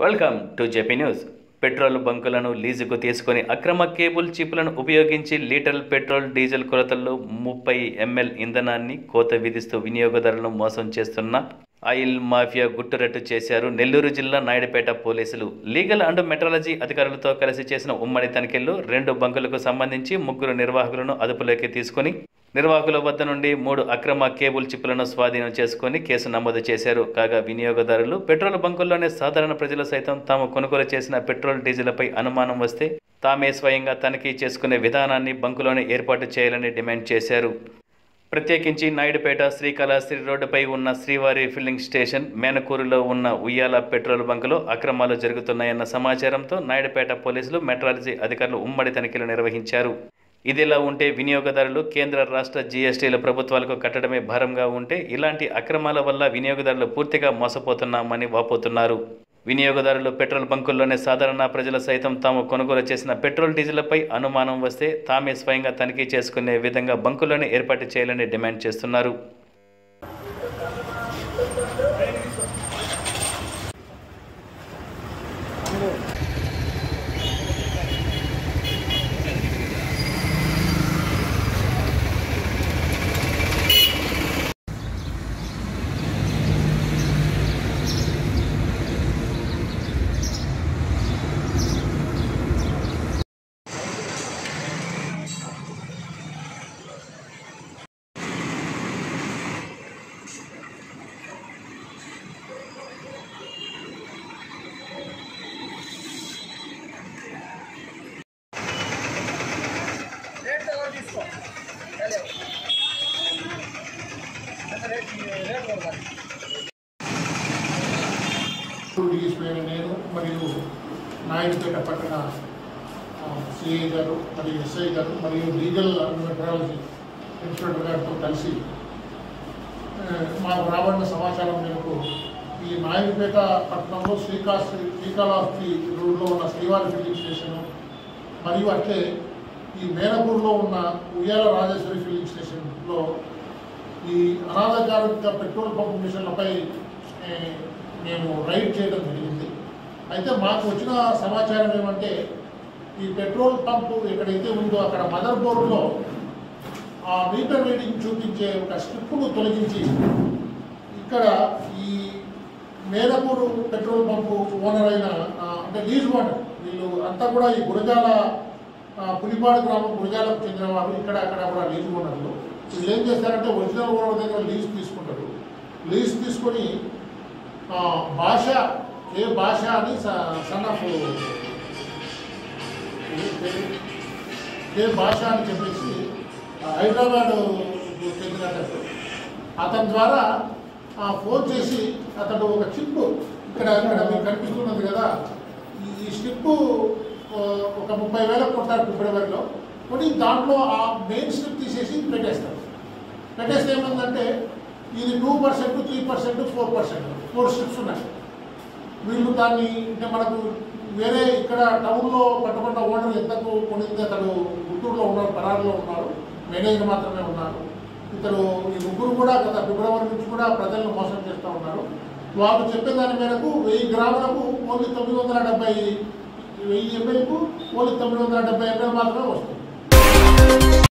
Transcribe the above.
welcome to JP news petrol బంకులను లీజుకు తీసుకొని అక్రమ కేబుల్ చిప్లను ఉపయోగించి లీటర్ పెట్రోల్ డీజిల్ కొలతల్లో ముప్పై ఎంఎల్ ఇంధనాన్ని కోత విధిస్తూ వినియోగదారులను మోసం చేస్తున్న ఆయిల్ మాఫియా గుట్టురట్టు చేశారు నెల్లూరు జిల్లా నాయుడుపేట పోలీసులు లీగల్ అండ్ మెట్రాలజీ అధికారులతో కలిసి చేసిన ఉమ్మడి తనిఖీల్లో రెండు బంకులకు సంబంధించి ముగ్గురు నిర్వాహకులను అదుపులోకి తీసుకొని నిర్వాహకుల వద్ద నుండి మూడు అక్రమ కేబుల్ చిప్పులను స్వాధీనం చేసుకొని కేసు నమోదు చేశారు కాగా వినియోగదారులు పెట్రోల్ బంకుల్లోనే సాధారణ ప్రజలు సైతం తాము కొనుగోలు చేసిన పెట్రోల్ డీజిల్పై అనుమానం వస్తే తామే స్వయంగా తనిఖీ చేసుకునే విధానాన్ని బంకులోనే ఏర్పాటు చేయాలని డిమాండ్ చేశారు ప్రత్యేకించి నాయుడుపేట శ్రీకాళహస్తి రోడ్డుపై ఉన్న శ్రీవారి ఫిల్లింగ్ స్టేషన్ మేనకూరులో ఉన్న ఉయ్యాల పెట్రోల్ బంకులో అక్రమాలు జరుగుతున్నాయన్న సమాచారంతో నాయుడుపేట పోలీసులు మెట్రాలజీ అధికారులు ఉమ్మడి తనిఖీలు నిర్వహించారు ఇదిలా ఉంటే వినియోగదారులు కేంద్ర రాష్ట్ర జీఎస్టీల ప్రభుత్వాలకు కట్టడమే భారంగా ఉంటే ఇలాంటి అక్రమాల వల్ల వినియోగదారులు పూర్తిగా మోసపోతున్నామని వాపోతున్నారు వినియోగదారులు పెట్రోల్ బంకుల్లోనే సాధారణ ప్రజలు సైతం తాము కొనుగోలు చేసిన పెట్రోల్ డీజిల్పై అనుమానం వస్తే తామే స్వయంగా తనిఖీ చేసుకునే విధంగా బంకుల్లోనే ఏర్పాటు చేయాలని డిమాండ్ చేస్తున్నారు డిఎస్పీ నేను మరియు నాయుడుపేట పట్టణ సిఐ గారు మరియు ఎస్ఐ గారు మరియు లీగల్ మెట్రాలజీ ఇన్స్పెక్టర్ గారితో కలిసి ఆ, మాకు రాబడిన సమాచారం మేరకు ఈ నాయుడుపేట పట్టణంలో శ్రీకాళహస్తి శ్రీకాళహస్తి రోడ్లో ఉన్న శ్రీవారి ఫిల్లింగ్ స్టేషన్ మరియు అట్లే ఈ మేనపూర్లో ఉన్న ఉయ్యాల రాజేశ్వరి ఫిల్లింగ్ స్టేషన్లో ఈ అనాథకారిక పెట్రోల్ పంప్ మిషన్లపై ఏ, మేము రైడ్ చేయడం జరిగింది అయితే మాకు వచ్చిన సమాచారం ఏమంటే ఈ పెట్రోల్ పంపు ఎక్కడైతే ఉందో అక్కడ మదర్ బోర్డులో ఆ మీటర్ రీడింగ్ చూపించే ఒక స్ట్రిప్ను తొలగించి ఇక్కడ ఈ మేరపూరు పెట్రోల్ పంపు ఓనర్ అయిన ఆ, అంటే లీజ్ ఓనర్ వీళ్ళు అంతా కూడా ఈ గురజాల ఆ, పులిపాడు గ్రామం గురజాలకు చెందిన వారు ఇక్కడ అక్కడ కూడా లీజ్ ఓనర్లు వీళ్ళు ఏం చేస్తారంటే ఒరిజినల్ ఓనర్ దగ్గర లీజ్ తీసుకుంటారు లీజ్ తీసుకొని ఆ, భాష ఏ భాష అని సన్ ఆఫ్ ఏ భాష అని చెప్పేసి ఆ, హైదరాబాద్ చెందినట్టు అతని ద్వారా ఆ, ఫోన్ చేసి అతడు ఒక చిప్ ఇక్కడ ఇక్కడ మీకు కనిపిస్తున్నది కదా ఈ- ఈ స్లిప్ ఒక ముప్పై వేలకు కొట్టారు ఫిబ్రవరిలో కొని దాంట్లో ఆ మెయిన్ స్లిప్ తీసేసి పెట్టేస్తారు పెట్టేస్తే ఏమందంటే ఇది two percent three percent four percent four slips ఉన్నాయి వీళ్ళు దాన్ని అంటే మనకు వేరే ఇక్కడ టౌన్లో పట్టుకున్న ఓనర్ ఎంతకు కొనింది అతడు గుంటూరులో ఉన్నారు పరారులో ఉన్నారు మేనేజర్ మాత్రమే ఉన్నారు ఇతడు ఈ ముగ్గురు కూడా గత ఫిబ్రవరి నుంచి కూడా ప్రజలను మోసం చేస్తూ ఉన్నారు వాళ్ళు చెప్పే దాని మేరకు వెయ్యి గ్రాములకు ఓన్లీ తొమ్మిది వందల డెబ్బై వెయ్యి ఎంఎల్కు ఓన్లీ తొమ్మిది వందల డెబ్బై ఎంఎల్ మాత్రమే వస్తుంది